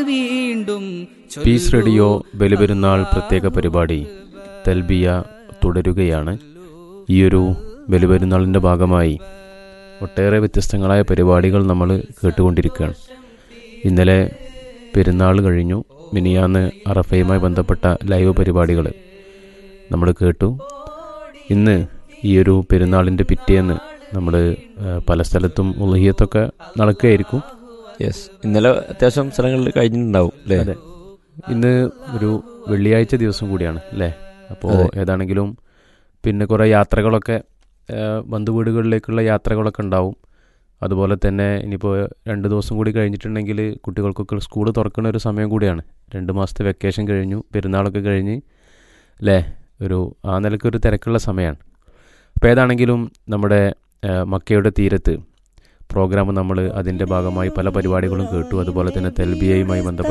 വീണ്ടും piece radio Baliperunnal പ്രത്യേക പരിപാടി തെൽബിയ തുടരുകയാണ് ഈയൊരു ബലിപെരുന്നാളിൻ്റെ ഭാഗമായി ഒട്ടേറെ വ്യത്യസ്തങ്ങളായ പരിപാടികൾ നമ്മൾ കേട്ടുകൊണ്ടിരിക്കുകയാണ് ഇന്നലെ പെരുന്നാൾ കഴിഞ്ഞു മിനിയാന്ന് അറഫയുമായി ബന്ധപ്പെട്ട ലൈവ് പരിപാടികൾ നമ്മൾ കേട്ടു ഇന്ന് ഈയൊരു പെരുന്നാളിൻ്റെ പിറ്റേന്ന് നമ്മൾ പല സ്ഥലത്തും ഉലഹിയത്തൊക്കെ നടക്കുകയായിരിക്കും യെസ് ഇന്നലെ അത്യാവശ്യം സ്ഥലങ്ങളിൽ കഴിഞ്ഞിട്ടുണ്ടാവും അല്ലേ അതെ ഇന്ന് ഒരു വെള്ളിയാഴ്ച ദിവസം കൂടിയാണ് അല്ലേ അപ്പോൾ അതെ. ഏതാണെങ്കിലും പിന്നെ കുറേ യാത്രകളൊക്കെ ആ, ബന്ധുവീടുകളിലേക്കുള്ള യാത്രകളൊക്കെ ഉണ്ടാവും അതുപോലെ തന്നെ ഇനിയിപ്പോൾ രണ്ട് ദിവസം കൂടി കഴിഞ്ഞിട്ടുണ്ടെങ്കിൽ കുട്ടികൾക്കൊക്കെ സ്കൂൾ തുറക്കുന്ന ഒരു സമയം കൂടിയാണ് രണ്ട് മാസത്തെ വെക്കേഷൻ കഴിഞ്ഞു പെരുന്നാളൊക്കെ കഴിഞ്ഞ് അല്ലേ ഒരു ആ നിലയ്ക്കൊരു തിരക്കുള്ള സമയമാണ് അപ്പോൾ ഏതാണെങ്കിലും നമ്മുടെ ആ, മക്കയുടെ തീരത്ത് പ്രോഗ്രാം നമ്മൾ അതിൻ്റെ ഭാഗമായി പല പരിപാടികളും കേട്ടു അതുപോലെ തന്നെ തെൽബിയയുമായി ബന്ധപ്പെട്ട